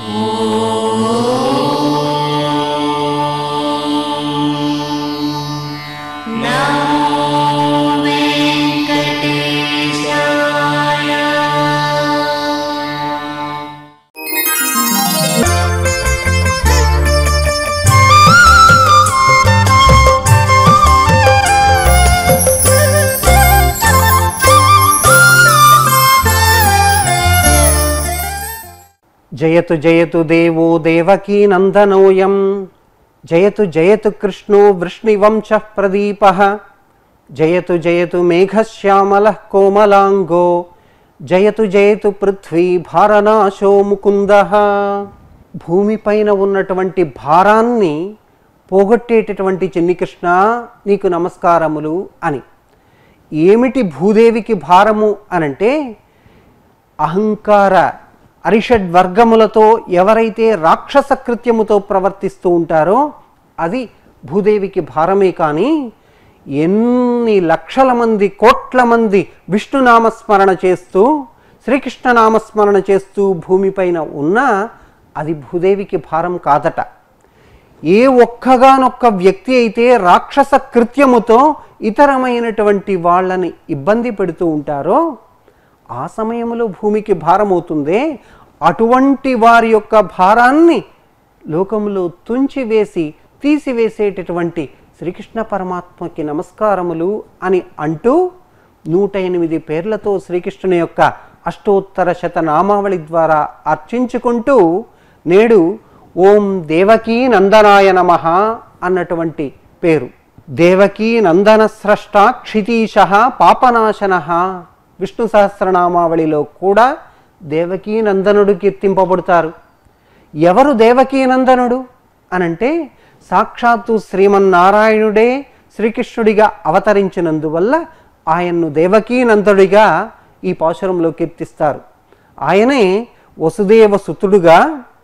జయతు జయతు దేవో దేవకీ నందనోయం జయతు జయతు కృష్ణో వృష్ణివంశ ప్రదీప జయతు జయతు మేఘశ్యామల కోమలాంగో జయతు జయతు పృథ్వీ భారనాశో ముకుంద భూమిపైన ఉన్నటువంటి భారాన్ని పోగొట్టేటటువంటి చిన్ని కృష్ణ నీకు నమస్కారములు అని ఏమిటి భూదేవికి భారము అనంటే అహంకార అరిషడ్ వర్గములతో ఎవరైతే రాక్షస కృత్యముతో ప్రవర్తిస్తూ ఉంటారో అది భూదేవికి భారమే కానీ ఎన్ని లక్షల మంది కోట్ల మంది విష్ణునామస్మరణ చేస్తూ శ్రీకృష్ణ నామస్మరణ చేస్తూ భూమిపైన ఉన్నా అది భూదేవికి భారం కాదట ఏ ఒక్కగానొక్క వ్యక్తి అయితే రాక్షస కృత్యముతో ఇతరమైనటువంటి వాళ్ళని ఇబ్బంది పెడుతూ ఉంటారో ఆ సమయంలో భూమికి భారమవుతుందే అటువంటి వారి యొక్క భారాన్ని లోకంలో తుంచివేసి తీసివేసేటటువంటి శ్రీకృష్ణ పరమాత్మకి నమస్కారములు అని అంటూ నూట ఎనిమిది పేర్లతో శ్రీకృష్ణుని యొక్క అష్టోత్తర శత నామావళి ద్వారా అర్చించుకుంటూ నేడు ఓం దేవకీ నందనాయ నమ అన్నటువంటి పేరు దేవకీ నందన స్రష్ట క్షితీశ పాపనాశన విష్ణు సహస్రనామావళిలో కూడా దేవకీ నందనుడు కీర్తింపబడతారు ఎవరు దేవకీ నందనుడు అనంటే సాక్షాత్తు శ్రీమన్నారాయణుడే శ్రీకృష్ణుడిగా అవతరించినందువల్ల ఆయన్ను దేవకీ నందుడిగా ఈ పాశురంలో కీర్తిస్తారు ఆయనే వసుదేవ సుతుడుగా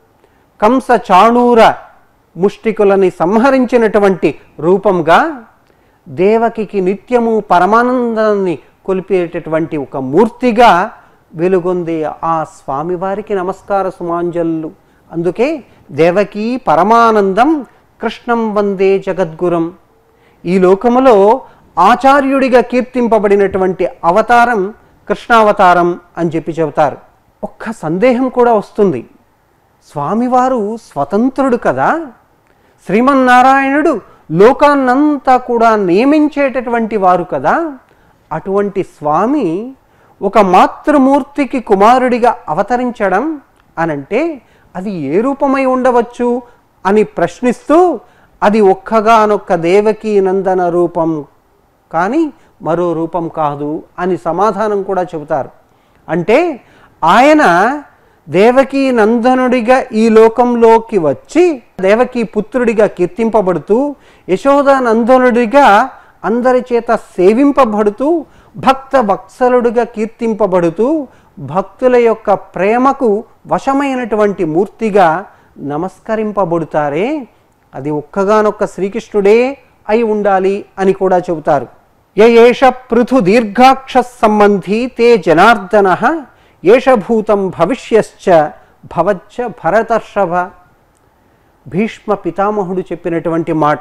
కంస చాణూర ముష్టికులని సంహరించినటువంటి రూపంగా దేవకికి నిత్యము పరమానందాన్ని కొలిపేటటువంటి ఒక మూర్తిగా వెలుగొందే ఆ స్వామివారికి నమస్కార సుమాంజలు అందుకే దేవకీ పరమానందం కృష్ణం వందే జగద్గురం ఈ లోకములో ఆచార్యుడిగా కీర్తింపబడినటువంటి అవతారం కృష్ణావతారం అని చెప్పి చెబుతారు ఒక్క సందేహం కూడా వస్తుంది స్వామివారు స్వతంత్రుడు కదా శ్రీమన్నారాయణుడు లోకాన్నంతా కూడా నియమించేటటువంటి వారు కదా అటువంటి స్వామి ఒక మాతృమూర్తికి కుమారుడిగా అవతరించడం అనంటే అది ఏ రూపమై ఉండవచ్చు అని ప్రశ్నిస్తూ అది ఒక్కగానొక్క దేవకీ నందన రూపం కానీ మరో రూపం కాదు అని సమాధానం కూడా చెబుతారు అంటే ఆయన దేవకీ నందనుడిగా ఈ లోకంలోకి వచ్చి దేవకీ పుత్రుడిగా కీర్తింపబడుతూ యశోద నందనుడిగా అందరి చేత సేవింపబడుతూ భక్త వత్సలుడిగా కీర్తింపబడుతూ భక్తుల యొక్క ప్రేమకు వశమైనటువంటి మూర్తిగా నమస్కరింపబడుతారే అది ఒక్కగానొక్క శ్రీకృష్ణుడే అయి ఉండాలి అని కూడా చెబుతారు ఏష పృథు దీర్ఘాక్ష సంబంధీ తే జనార్దన ఏషభూతం భవిష్యశ్చ భవచ్చ భరతర్షభ భీష్మ పితామహుడు చెప్పినటువంటి మాట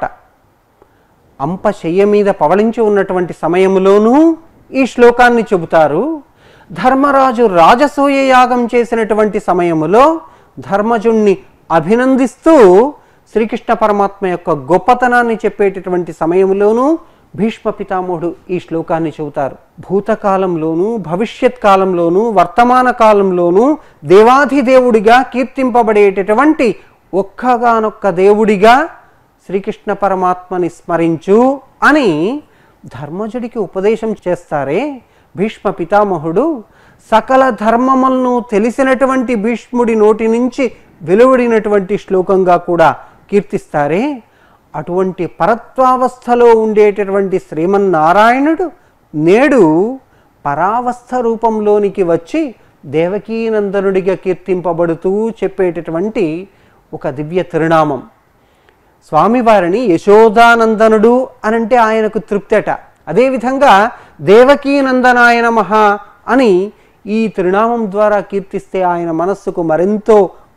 అంప శయ్య మీద పవళించి ఉన్నటువంటి సమయంలోనూ ఈ శ్లోకాన్ని చెబుతారు ధర్మరాజు రాజసూయ యాగం చేసినటువంటి సమయములో ధర్మజుణ్ణి అభినందిస్తూ శ్రీకృష్ణ పరమాత్మ యొక్క గొప్పతనాన్ని చెప్పేటటువంటి సమయంలోనూ భీష్మ పితామహుడు ఈ శ్లోకాన్ని చెబుతారు భూతకాలంలోనూ భవిష్యత్ కాలంలోనూ వర్తమాన కాలంలోనూ దేవాధిదేవుడిగా కీర్తింపబడేటటువంటి ఒక్కగానొక్క దేవుడిగా శ్రీకృష్ణ పరమాత్మని స్మరించు అని ధర్మజుడికి ఉపదేశం చేస్తారే భీష్మ పితామహుడు సకల ధర్మములను తెలిసినటువంటి భీష్ముడి నోటి నుంచి వెలువడినటువంటి శ్లోకంగా కూడా కీర్తిస్తారే అటువంటి పరత్వావస్థలో ఉండేటటువంటి శ్రీమన్నారాయణుడు నేడు పరావస్థ రూపంలోనికి వచ్చి దేవకీనందనుడిగా కీర్తింపబడుతూ చెప్పేటటువంటి ఒక దివ్య తిరునామం స్వామివారిని యశోదానందనుడు అనంటే ఆయనకు తృప్తట అదేవిధంగా దేవకీనందనాయ నమః అని ఈ తిరునామం ద్వారా కీర్తిస్తే ఆయన మనస్సుకు మరెంతో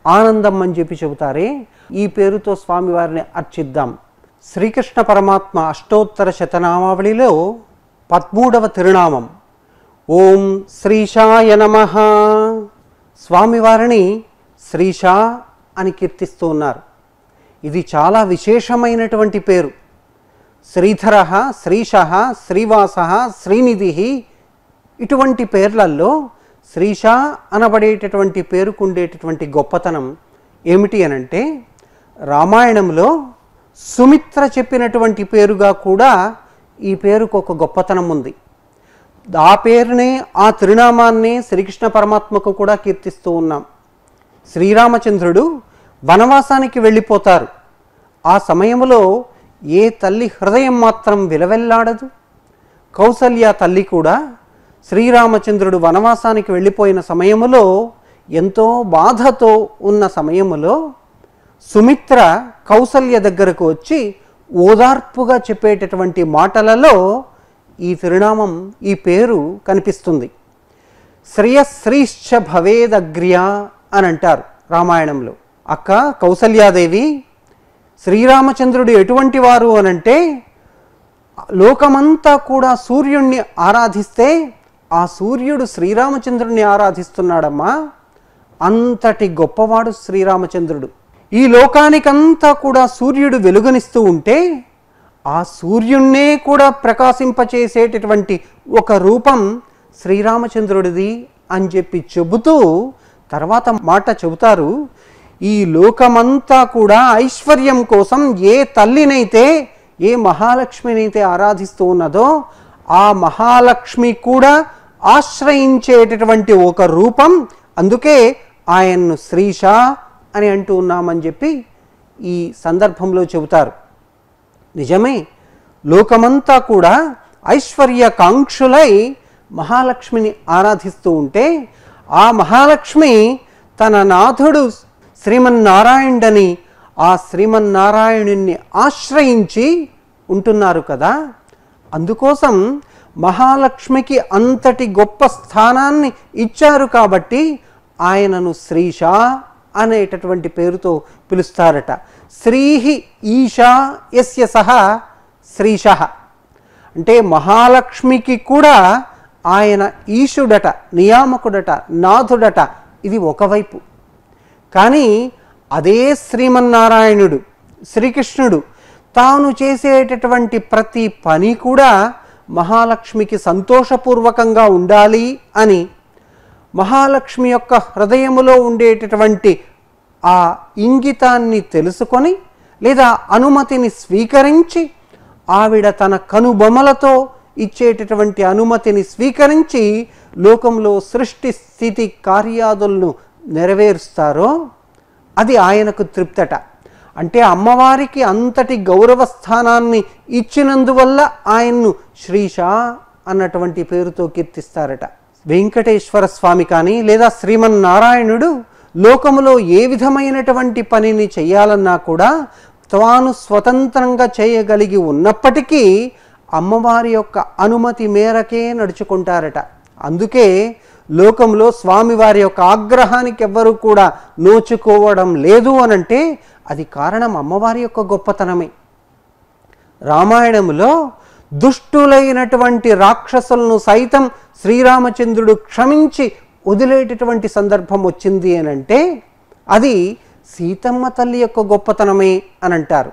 ఆనందం అని చెప్పి చెబుతారే ఈ పేరుతో స్వామివారిని అర్చిద్దాం శ్రీకృష్ణ పరమాత్మ అష్టోత్తర శతనామావళిలో పద్మూడవ తిరునామం ఓం శ్రీశాయ నమ స్వామివారిని శ్రీషా అని కీర్తిస్తూ ఉన్నారు ఇది చాలా విశేషమైనటువంటి పేరు శ్రీధర శ్రీశ శ్రీవాస శ్రీనిధి ఇటువంటి పేర్లల్లో శ్రీష అనబడేటటువంటి పేరుకుండేటటువంటి గొప్పతనం ఏమిటి అనంటే రామాయణంలో సుమిత్ర చెప్పినటువంటి పేరుగా కూడా ఈ పేరుకు ఒక గొప్పతనం ఉంది ఆ పేరునే ఆ తిరునామాన్నే శ్రీకృష్ణ పరమాత్మకు కూడా కీర్తిస్తూ ఉన్నాం శ్రీరామచంద్రుడు వనవాసానికి వెళ్ళిపోతారు ఆ సమయంలో ఏ తల్లి హృదయం మాత్రం విలవెల్లాడదు కౌసల్య తల్లి కూడా శ్రీరామచంద్రుడు వనవాసానికి వెళ్ళిపోయిన సమయములో ఎంతో బాధతో ఉన్న సమయములో సుమిత్ర కౌసల్య దగ్గరకు వచ్చి ఓదార్పుగా చెప్పేటటువంటి మాటలలో ఈ తిరునామం ఈ పేరు కనిపిస్తుంది శ్రేయశ్రీశ్చ భవేదగ్ర్య అని అంటారు రామాయణంలో అక్క కౌసల్యాదేవి శ్రీరామచంద్రుడు ఎటువంటి వారు అనంటే లోకమంతా కూడా సూర్యుణ్ణి ఆరాధిస్తే ఆ సూర్యుడు శ్రీరామచంద్రుణ్ణి ఆరాధిస్తున్నాడమ్మా అంతటి గొప్పవాడు శ్రీరామచంద్రుడు ఈ లోకానికంతా కూడా సూర్యుడు వెలుగునిస్తూ ఉంటే ఆ సూర్యుణ్ణే కూడా ప్రకాశింపచేసేటటువంటి ఒక రూపం శ్రీరామచంద్రుడిది అని చెప్పి చెబుతూ తర్వాత మాట చెబుతారు ఈ లోకమంతా కూడా ఐశ్వర్యం కోసం ఏ తల్లినైతే ఏ మహాలక్ష్మినైతే ఆరాధిస్తూ ఉన్నదో ఆ మహాలక్ష్మి కూడా ఆశ్రయించేటటువంటి ఒక రూపం అందుకే ఆయన్ను శ్రీష అని అంటూ ఉన్నామని చెప్పి ఈ సందర్భంలో చెబుతారు నిజమే లోకమంతా కూడా ఐశ్వర్యకాంక్షులై మహాలక్ష్మిని ఆరాధిస్తూ ఉంటే ఆ మహాలక్ష్మి తన నాథుడు శ్రీమన్నారాయణుడని ఆ శ్రీమన్నారాయణుణ్ణి ఆశ్రయించి ఉంటున్నారు కదా అందుకోసం మహాలక్ష్మికి అంతటి గొప్ప స్థానాన్ని ఇచ్చారు కాబట్టి ఆయనను శ్రీష అనేటటువంటి పేరుతో పిలుస్తారట శ్రీహి ఈశా యస్య సహ శ్రీష అంటే మహాలక్ష్మికి కూడా ఆయన ఈశుడట నియామకుడట నాథుడట ఇది ఒకవైపు కానీ అదే శ్రీమన్నారాయణుడు శ్రీకృష్ణుడు తాను చేసేటటువంటి ప్రతి పని కూడా మహాలక్ష్మికి సంతోషపూర్వకంగా ఉండాలి అని మహాలక్ష్మి యొక్క హృదయములో ఉండేటటువంటి ఆ ఇంగితాన్ని తెలుసుకొని లేదా అనుమతిని స్వీకరించి ఆవిడ తన కనుబొమలతో ఇచ్చేటటువంటి అనుమతిని స్వీకరించి లోకంలో సృష్టి స్థితి కార్యాదులను నెరవేరుస్తారో అది ఆయనకు తృప్తట అంటే అమ్మవారికి అంతటి గౌరవ స్థానాన్ని ఇచ్చినందువల్ల ఆయన్ను శ్రీష అన్నటువంటి పేరుతో కీర్తిస్తారట వెంకటేశ్వర స్వామి కానీ లేదా శ్రీమన్నారాయణుడు లోకములో ఏ విధమైనటువంటి పనిని చేయాలన్నా కూడా తాను స్వతంత్రంగా చేయగలిగి ఉన్నప్పటికీ అమ్మవారి యొక్క అనుమతి మేరకే నడుచుకుంటారట అందుకే లోకంలో స్వామివారి యొక్క ఆగ్రహానికి ఎవ్వరూ కూడా నోచుకోవడం లేదు అనంటే అది కారణం అమ్మవారి యొక్క గొప్పతనమే రామాయణములో దుష్టులైనటువంటి రాక్షసులను సైతం శ్రీరామచంద్రుడు క్షమించి వదిలేటటువంటి సందర్భం వచ్చింది అని అంటే అది సీతమ్మ తల్లి యొక్క గొప్పతనమే అని అంటారు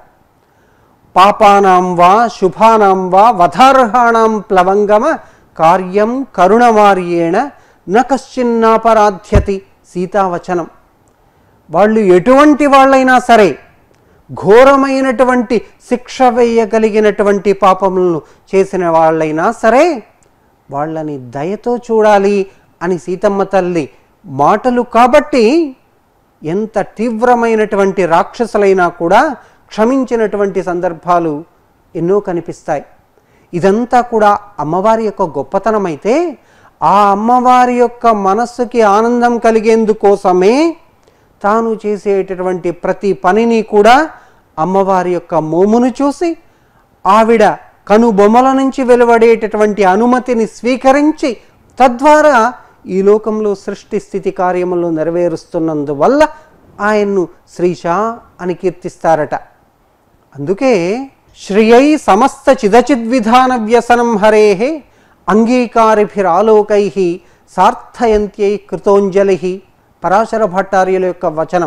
పాపానాం వా శుభానాం వా వధార్హాణం ప్లవంగమ కార్యం కరుణమార్యేణ న కశ్చిన్నాపరాధ్యతి సీతావచనం వాళ్ళు ఎటువంటి వాళ్ళైనా సరే ఘోరమైనటువంటి శిక్ష వేయగలిగినటువంటి పాపములను చేసిన వాళ్ళైనా సరే వాళ్ళని దయతో చూడాలి అని సీతమ్మ తల్లి మాటలు కాబట్టి ఎంత తీవ్రమైనటువంటి రాక్షసులైనా కూడా క్షమించినటువంటి సందర్భాలు ఎన్నో కనిపిస్తాయి ఇదంతా కూడా అమ్మవారి యొక్క గొప్పతనమైతే ఆ అమ్మవారి యొక్క మనస్సుకి ఆనందం కలిగేందుకోసమే తాను చేసేటటువంటి ప్రతి పనిని కూడా అమ్మవారి యొక్క మోమును చూసి ఆవిడ కనుబొమ్మల నుంచి వెలువడేటటువంటి అనుమతిని స్వీకరించి తద్వారా ఈ లోకంలో సృష్టి స్థితి కార్యములను నెరవేరుస్తున్నందువల్ల ఆయన్ను శ్రీష అని కీర్తిస్తారట అందుకే శ్రియై సమస్త చిదచిద్విధాన వ్యసనం హరే అంగీకారిభిరాలోకై సార్థయంత్యై కృతోంజలి పరాశర భట్టార్యుల యొక్క వచనం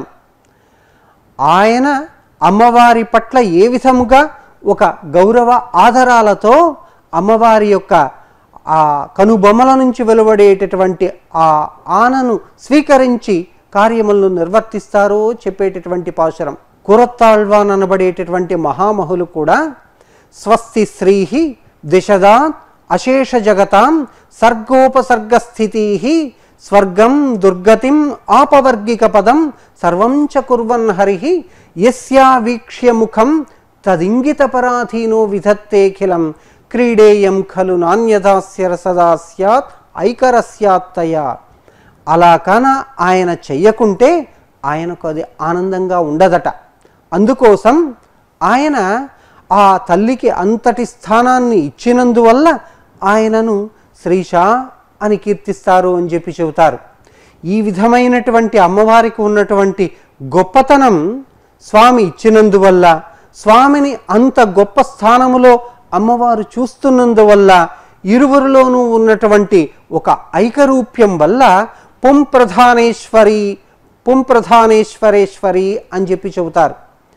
ఆయన అమ్మవారి పట్ల ఏ విధముగా ఒక గౌరవ ఆధారాలతో అమ్మవారి యొక్క ఆ కనుబొమ్మల నుంచి వెలువడేటటువంటి ఆ ఆనను స్వీకరించి కార్యములను నిర్వర్తిస్తారో చెప్పేటటువంటి పాశురం కురత్తాళ్వాన్ అనబడేటటువంటి మహామహులు కూడా స్వస్తి శ్రీ దిశదా అశేష జగతాం సర్గోపసర్గస్థితి స్వర్గం దుర్గతిం ఆపవర్గిక పదం సర్వం చ కుర్వన్ హరి యస్యా వీక్ష్య ముఖం తదింగితపరాధీనో విధత్తేఖిలం క్రీడేయం ఖలు నాణ్యదాస్య రసదా స్యాత్ ఐకరస్యాత్తయ అలా కాన ఆయన చెయ్యకుంటే ఆయనకు అది ఆనందంగా ఉండదట అందుకోసం ఆయన ఆ తల్లికి అంతటి స్థానాన్ని ఇచ్చినందువల్ల ఆయనను శ్రీష అని కీర్తిస్తారు అని చెప్పి చెబుతారు ఈ విధమైనటువంటి అమ్మవారికి ఉన్నటువంటి గొప్పతనం స్వామి ఇచ్చినందువల్ల స్వామిని అంత గొప్ప స్థానములో అమ్మవారు చూస్తున్నందువల్ల ఇరువురిలోనూ ఉన్నటువంటి ఒక ఐకరూప్యం వల్ల పుం ప్రధానేశ్వరి పుం ప్రధానేశ్వరేశ్వరి అని చెప్పి చెబుతారు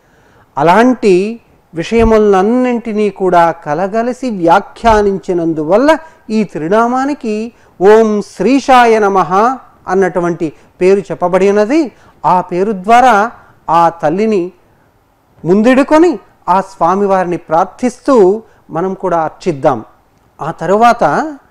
అలాంటి విషయములన్నింటినీ కూడా కలగలిసి వ్యాఖ్యానించినందువల్ల ఈ త్రినామానికి ఓం శ్రీషాయ నమ అన్నటువంటి పేరు చెప్పబడినది ఆ పేరు ద్వారా ఆ తల్లిని ముందిడుకొని ఆ స్వామివారిని ప్రార్థిస్తూ మనం కూడా అర్చిద్దాం ఆ తరువాత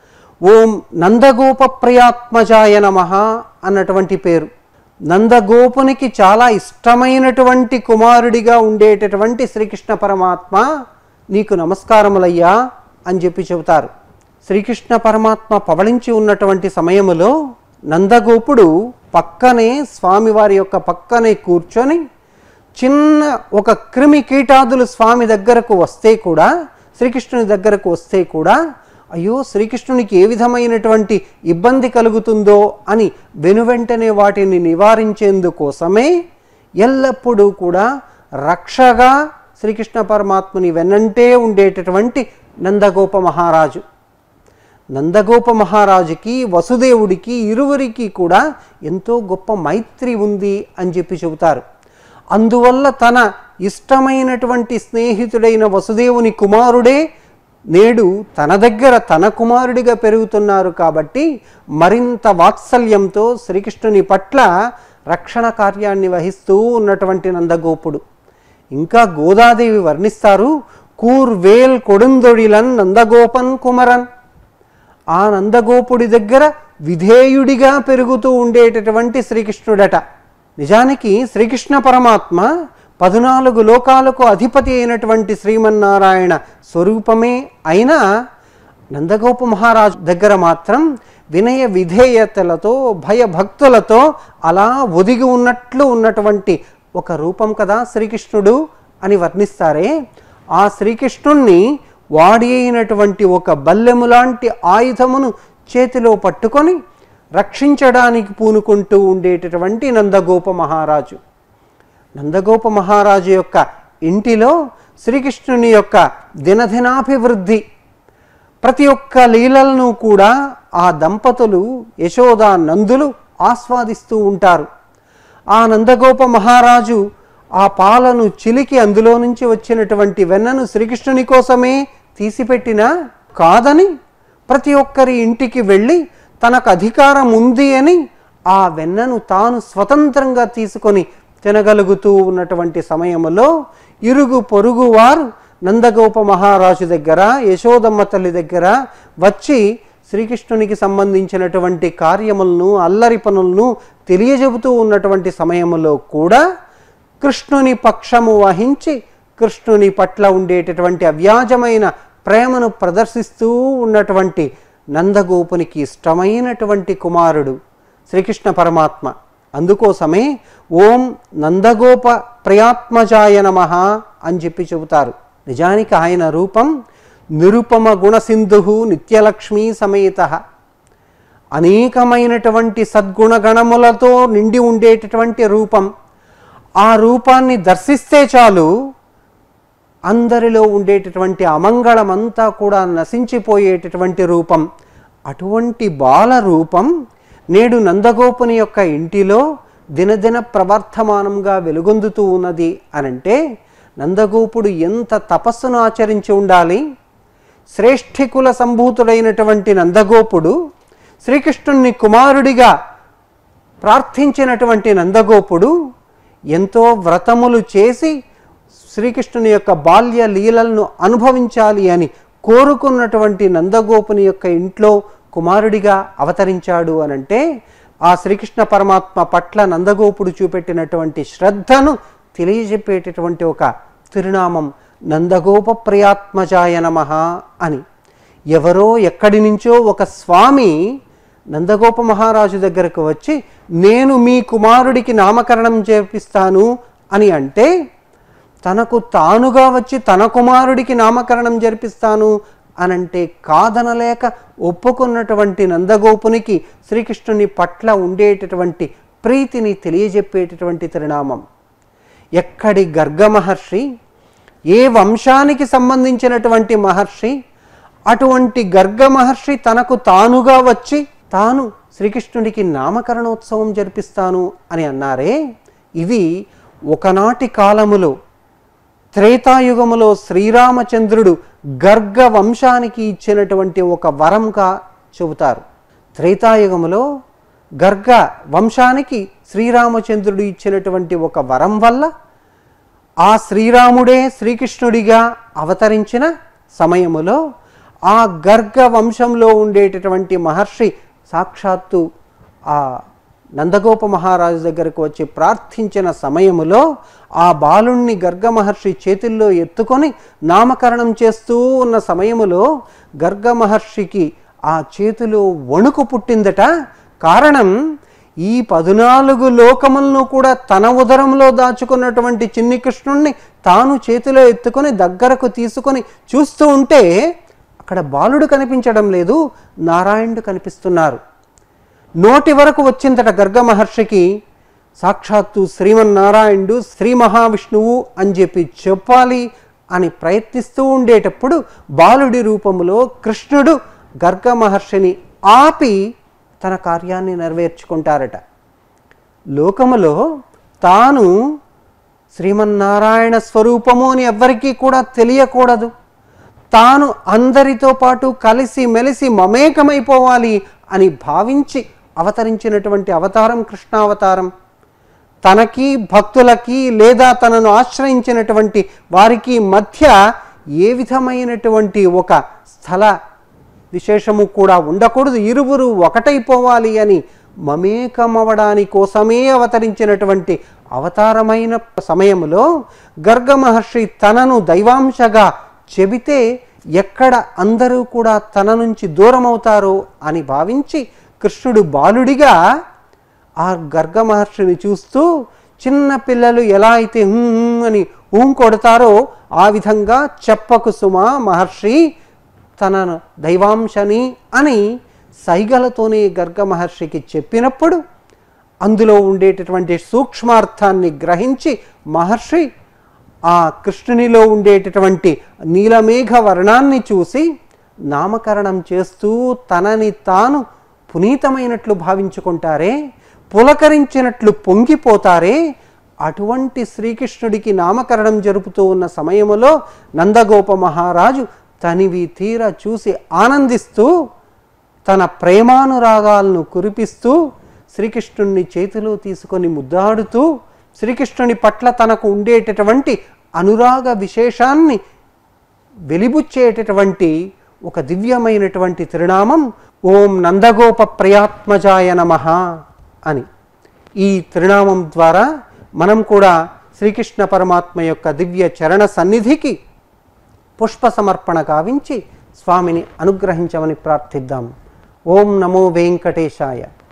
ఓం నందగోప ప్రియాత్మజాయ నమ అన్నటువంటి పేరు నందగోపునికి చాలా ఇష్టమైనటువంటి కుమారుడిగా ఉండేటటువంటి శ్రీకృష్ణ పరమాత్మ నీకు నమస్కారములయ్యా అని చెప్పి చెబుతారు శ్రీకృష్ణ పరమాత్మ పవళించి ఉన్నటువంటి సమయములో నందగోపుడు పక్కనే స్వామివారి యొక్క పక్కనే కూర్చొని చిన్న ఒక క్రిమి కీటాదులు స్వామి దగ్గరకు వస్తే కూడా శ్రీకృష్ణుని దగ్గరకు వస్తే కూడా అయ్యో శ్రీకృష్ణునికి ఏ విధమైనటువంటి ఇబ్బంది కలుగుతుందో అని వెనువెంటనే వాటిని నివారించేందుకోసమే ఎల్లప్పుడూ కూడా రక్షగా శ్రీకృష్ణ పరమాత్ముని వెన్నంటే ఉండేటటువంటి నందగోప మహారాజు నందగోప మహారాజుకి వసుదేవుడికి ఇరువురికి కూడా ఎంతో గొప్ప మైత్రి ఉంది అని చెప్పి చెబుతారు అందువల్ల తన ఇష్టమైనటువంటి స్నేహితుడైన వసుదేవుని కుమారుడే నేడు తన దగ్గర తన కుమారుడిగా పెరుగుతున్నారు కాబట్టి మరింత వాత్సల్యంతో శ్రీకృష్ణుని పట్ల రక్షణ కార్యాన్ని వహిస్తూ ఉన్నటువంటి నందగోపుడు ఇంకా గోదాదేవి వర్ణిస్తారు కూర్వేల్ కొడుందొడిలన్ నందగోపన్ కుమరన్ ఆ నందగోపుడి దగ్గర విధేయుడిగా పెరుగుతూ ఉండేటటువంటి శ్రీకృష్ణుడట నిజానికి శ్రీకృష్ణ పరమాత్మ పద్నాలుగు లోకాలకు అధిపతి అయినటువంటి శ్రీమన్నారాయణ స్వరూపమే అయినా నందగోప మహారాజు దగ్గర మాత్రం వినయ విధేయతలతో భయభక్తులతో అలా ఒదిగి ఉన్నట్లు ఉన్నటువంటి ఒక రూపం కదా శ్రీకృష్ణుడు అని వర్ణిస్తారే ఆ శ్రీకృష్ణుణ్ణి వాడి అయినటువంటి ఒక బల్లెము లాంటి ఆయుధమును చేతిలో పట్టుకొని రక్షించడానికి పూనుకుంటూ ఉండేటటువంటి నందగోప మహారాజు నందగోప మహారాజు యొక్క ఇంటిలో శ్రీకృష్ణుని యొక్క దినదినాభివృద్ధి ప్రతి ఒక్క లీలలను కూడా ఆ దంపతులు యశోద నందులు ఆస్వాదిస్తూ ఉంటారు ఆ నందగోప మహారాజు ఆ పాలను చిలికి అందులో నుంచి వచ్చినటువంటి వెన్నను శ్రీకృష్ణుని కోసమే తీసిపెట్టినా కాదని ప్రతి ఒక్కరి ఇంటికి వెళ్ళి తనకు అధికారం ఉంది అని ఆ వెన్నను తాను స్వతంత్రంగా తీసుకొని తినగలుగుతూ ఉన్నటువంటి సమయంలో ఇరుగు పొరుగు వారు నందగోప మహారాజు దగ్గర యశోదమ్మ తల్లి దగ్గర వచ్చి శ్రీకృష్ణునికి సంబంధించినటువంటి కార్యములను అల్లరి పనులను తెలియజెబుతూ ఉన్నటువంటి సమయంలో కూడా కృష్ణుని పక్షము వహించి కృష్ణుని పట్ల ఉండేటటువంటి అవ్యాజమైన ప్రేమను ప్రదర్శిస్తూ ఉన్నటువంటి నందగోపునికి ఇష్టమైనటువంటి కుమారుడు శ్రీకృష్ణ పరమాత్మ అందుకోసమే ఓం నందగోప ప్రియాత్మజాయ నమ అని చెప్పి చెబుతారు నిజానికి ఆయన రూపం నిరుపమ గుణసింధు నిత్యలక్ష్మీ సమేత అనేకమైనటువంటి సద్గుణగణములతో నిండి ఉండేటటువంటి రూపం ఆ రూపాన్ని దర్శిస్తే చాలు అందరిలో ఉండేటటువంటి అమంగళమంతా కూడా నశించిపోయేటటువంటి రూపం అటువంటి బాల రూపం నేడు నందగోపుని యొక్క ఇంటిలో దినదిన ప్రవర్ధమానంగా వెలుగొందుతూ ఉన్నది అనంటే నందగోపుడు ఎంత తపస్సును ఆచరించి ఉండాలి శ్రేష్ఠికుల సంభూతుడైనటువంటి నందగోపుడు శ్రీకృష్ణుణ్ణి కుమారుడిగా ప్రార్థించినటువంటి నందగోపుడు ఎంతో వ్రతములు చేసి శ్రీకృష్ణుని యొక్క బాల్య లీలలను అనుభవించాలి అని కోరుకున్నటువంటి నందగోపుని యొక్క ఇంట్లో కుమారుడిగా అవతరించాడు అనంటే ఆ శ్రీకృష్ణ పరమాత్మ పట్ల నందగోపుడు చూపెట్టినటువంటి శ్రద్ధను తెలియజెప్పేటటువంటి ఒక తిరునామం నందగోప ప్రియాత్మజాయ నమ అని ఎవరో ఎక్కడి నుంచో ఒక స్వామి నందగోప మహారాజు దగ్గరకు వచ్చి నేను మీ కుమారుడికి నామకరణం చేపిస్తాను అని అంటే తనకు తానుగా వచ్చి తన కుమారుడికి నామకరణం జరిపిస్తాను అనంటే కాదనలేక ఒప్పుకున్నటువంటి నందగోపునికి శ్రీకృష్ణుని పట్ల ఉండేటటువంటి ప్రీతిని తెలియజెప్పేటటువంటి తిరునామం ఎక్కడి గర్గ మహర్షి ఏ వంశానికి సంబంధించినటువంటి మహర్షి అటువంటి గర్గ మహర్షి తనకు తానుగా వచ్చి తాను శ్రీకృష్ణుడికి నామకరణోత్సవం జరిపిస్తాను అని అన్నారే ఇది ఒకనాటి కాలములో త్రేతాయుగములో శ్రీరామచంద్రుడు గర్గ వంశానికి ఇచ్చినటువంటి ఒక వరంగా చెబుతారు త్రేతాయుగములో గర్గ వంశానికి శ్రీరామచంద్రుడు ఇచ్చినటువంటి ఒక వరం వల్ల ఆ శ్రీరాముడే శ్రీకృష్ణుడిగా అవతరించిన సమయములో ఆ గర్గ వంశంలో ఉండేటటువంటి మహర్షి సాక్షాత్తు ఆ నందగోప మహారాజు దగ్గరకు వచ్చి ప్రార్థించిన సమయములో ఆ బాలుణ్ణి గర్గ మహర్షి చేతుల్లో ఎత్తుకొని నామకరణం చేస్తూ ఉన్న సమయములో గర్గ మహర్షికి ఆ చేతిలో వణుకు పుట్టిందట కారణం ఈ పద్నాలుగు లోకములను కూడా తన ఉదరంలో దాచుకున్నటువంటి చిన్ని కృష్ణుణ్ణి తాను చేతిలో ఎత్తుకొని దగ్గరకు తీసుకొని చూస్తూ ఉంటే అక్కడ బాలుడు కనిపించడం లేదు నారాయణుడు కనిపిస్తున్నారు నోటి వరకు వచ్చిందట గర్గ మహర్షికి సాక్షాత్తు శ్రీమన్నారాయణుడు శ్రీ మహావిష్ణువు అని చెప్పి చెప్పాలి అని ప్రయత్నిస్తూ ఉండేటప్పుడు బాలుడి రూపములో కృష్ణుడు గర్గ మహర్షిని ఆపి తన కార్యాన్ని నెరవేర్చుకుంటారట లోకములో తాను శ్రీమన్నారాయణ స్వరూపము అని ఎవ్వరికీ కూడా తెలియకూడదు తాను అందరితో పాటు కలిసి మెలిసి మమేకమైపోవాలి అని భావించి అవతరించినటువంటి అవతారం కృష్ణావతారం తనకి భక్తులకి లేదా తనను ఆశ్రయించినటువంటి వారికి మధ్య ఏ విధమైనటువంటి ఒక స్థల విశేషము కూడా ఉండకూడదు ఇరువురు ఒకటైపోవాలి అని మమేకమవడాని కోసమే అవతరించినటువంటి అవతారమైన సమయంలో గర్గ మహర్షి తనను దైవాంశగా చెబితే ఎక్కడ అందరూ కూడా తన నుంచి దూరం అవుతారో అని భావించి కృష్ణుడు బాలుడిగా ఆ గర్గ మహర్షిని చూస్తూ చిన్న పిల్లలు ఎలా అయితే హూ హూ అని ఊం కొడతారో ఆ విధంగా చెప్పకు సుమా మహర్షి తనను దైవాంశని అని సైగలతోనే గర్గ మహర్షికి చెప్పినప్పుడు అందులో ఉండేటటువంటి సూక్ష్మార్థాన్ని గ్రహించి మహర్షి ఆ కృష్ణునిలో ఉండేటటువంటి నీలమేఘ వర్ణాన్ని చూసి నామకరణం చేస్తూ తనని తాను పునీతమైనట్లు భావించుకుంటారే పులకరించినట్లు పొంగిపోతారే అటువంటి శ్రీకృష్ణుడికి నామకరణం జరుపుతూ ఉన్న సమయములో నందగోప మహారాజు తనివి తీర చూసి ఆనందిస్తూ తన ప్రేమానురాగాలను కురిపిస్తూ శ్రీకృష్ణుణ్ణి చేతిలో తీసుకొని ముద్దాడుతూ శ్రీకృష్ణుని పట్ల తనకు ఉండేటటువంటి అనురాగ విశేషాన్ని వెలిబుచ్చేటటువంటి ఒక దివ్యమైనటువంటి తిరునామం ఓం నందగోప ప్రియాత్మజాయ నమ అని ఈ తిరునామం ద్వారా మనం కూడా శ్రీకృష్ణ పరమాత్మ యొక్క దివ్య చరణ సన్నిధికి పుష్ప సమర్పణ కావించి స్వామిని అనుగ్రహించమని ప్రార్థిద్దాం ఓం నమో వెంకటేశాయ